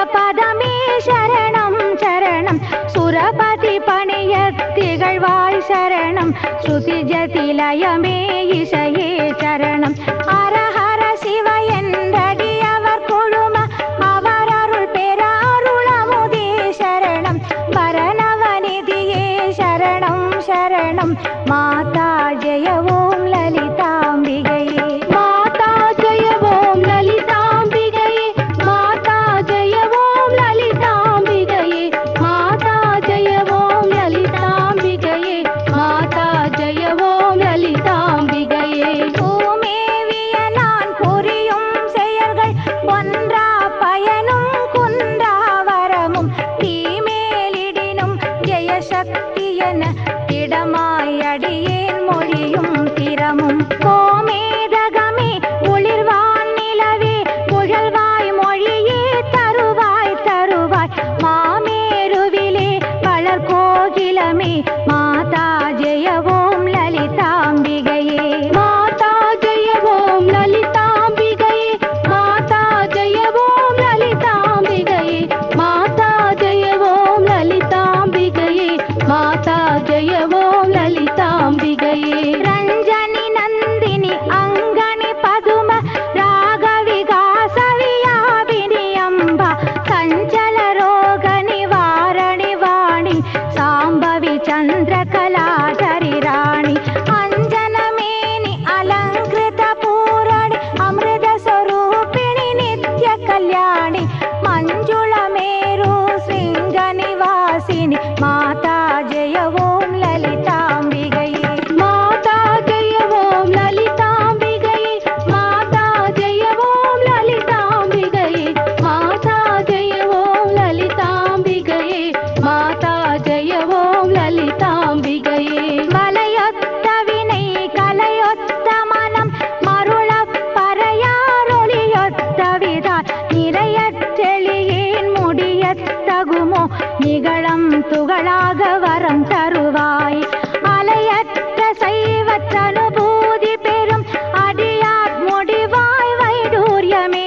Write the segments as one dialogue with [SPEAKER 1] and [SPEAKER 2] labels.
[SPEAKER 1] பதமே சரணம் சரணம் சுரபதி பணிய திகழ்வாய் சரணம் ஸ்ருதி ஜதிலயமே இசையே சரணம் ஹர ஹர சிவ என்றடியவர் குழும அவர் அருள் பெற அருளமுதே சரணம் பரணவநிதியே சரணம் சரணம் மாதா ஜெய ஓம் லலிதாம்பிகையே மாதா ஜெய ஓம் லலிதாம்பிகையே மாதா ஜெய ஓம் லலிதாம்பிகையே மாதா ஜெய ஓம் லலிதாம்பிகையே மாதா ஜெய ஓம் லலிதாம்பிகையே பூமேவிய நான் புரியும் செயல்கள் ஒன்றா பயனும் குன்றா வரமும் தீமேலிடினும் ஜெயசக்தி என திடமாய் அடியேன் மொழியும் திறமும் கோமேதகமே ஒளிர்வான் நிலவே புகழ்வாய் மொழியே தருவாய் தருவாய் மாமேருவிலே வளர் கோகிலமே மாதா ஜெய ஓம் லலிதாம்பிகையே மாதா ஜெய ஓம் லலிதாம்பிகையே மாதா ஜெய ஓம் லலிதாம்பிகையே மாதா ஜெய ஓம் லலிதாம்பிகையே மாதா ஜெய ஓம் லலிதாம்பிகையே ரஞ்சனி நந்தினி அங்கனி பதும ராக விகாச வியாபினி அம்பா சஞ்சல ரோக நிவாரணி வாணி சாம்பவி சந்திர கலாதரி ராணி அஞ்சனமேனி அலங்கிருத பூரணி அமிர்த ಸ್ವರೂಪಿಣಿ ನಿತ್ಯ ಕಲ್ಯಾಣಿ ಮಂಜುಳ ಮೇರು ಶೃಂಗ ನಿವಾಸಿನಿ ಮಾತಾ ಜಯ ಓಂ ಲಲಿತಾಂಬಿಗಯೇ ಮಾತಾ ಜಯ ಓಂ ಲಲಿತಾಂಬಿಗಯೇ ಮಾತಾ ಜಯ ಓಂ ಲಲಿತಾಂಬಿಗಯೇ ಮಾತಾ ಜಯ ಓಂ ಲಲಿತಾಂಬಿಗಯೇ ಮಾತಾ ಜಯ ಓಂ ಲಲಿತಾಂಬಿಗಯೇ மலையொத்த வினை கலையொத்த மனம் மருள பறையாரொளியொத்த விதால் நிறையச் செழியேன் முடியத்தகுமோ நிகழம் துகளாக வரம் தருவாய் அலையற்ற சைவத்தனுபூதி பெறும் அடியார் முடிவாய் வைடூரியமே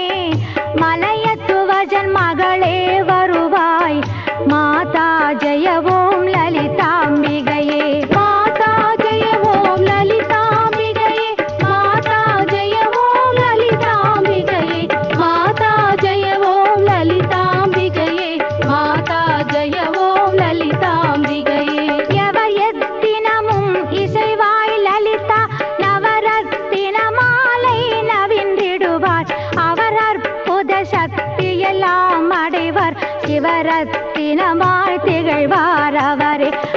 [SPEAKER 1] மலையத்துவஜன் மகளே வருவாய் மாதா ஜெய ஓம் லலிதாம்பிகையே மாதா ஜெய ஓம் லலிதாம்பிகையே மாதா ஜெய ஓம் லலிதாம்பிகையே மாதா ஜெய ஓம் லலிதாம்பிகையே மாதா ஜெய ஓம் லலிதாம்பிகையே எவர் எத்தினமும் இசைவாய் லலிதா நவரத்தின மாலை நவின்றிடுவார் அவர் அற்புத சக்தி எல்லாம் அடைவர் சிவரத்தினமாய் திகழ்வார் அவரே